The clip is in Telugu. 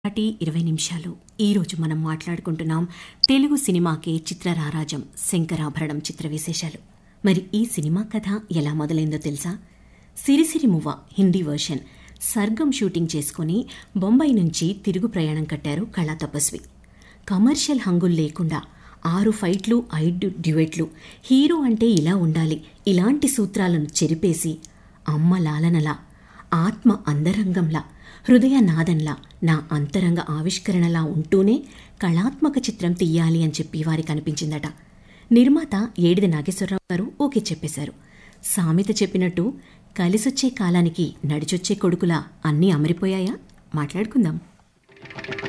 ఒకటి ఇరవై నిమిషాలు ఈరోజు మనం మాట్లాడుకుంటున్నాం తెలుగు సినిమాకే చిత్రరారాజం శంకరాభరణం చిత్ర విశేషాలు మరి ఈ సినిమా కథ ఎలా మొదలైందో తెలుసా సిరిసిరి మువ్వ హిందీ వర్షన్ సర్గం షూటింగ్ చేసుకుని బొంబాయి నుంచి తిరుగు ప్రయాణం కట్టారు కళా తపస్వి కమర్షియల్ హంగులు లేకుండా ఆరు ఫైట్లు ఐదు డ్యూయెట్లు హీరో అంటే ఇలా ఉండాలి ఇలాంటి సూత్రాలను చెరిపేసి అమ్మ లాలనలా ఆత్మ అందరంగంలా హృదయ నాదంలా నా అంతరంగ ఆవిష్కరణలా ఉంటూనే కళాత్మక చిత్రం తీయాలి అని చెప్పి వారికి అనిపించిందట నిర్మాత ఏడిది నాగేశ్వరరావు గారు ఓకే చెప్పేశారు సామెత చెప్పినట్టు కలిసొచ్చే కాలానికి నడిచొచ్చే కొడుకులా అన్నీ అమరిపోయాయా మాట్లాడుకుందాం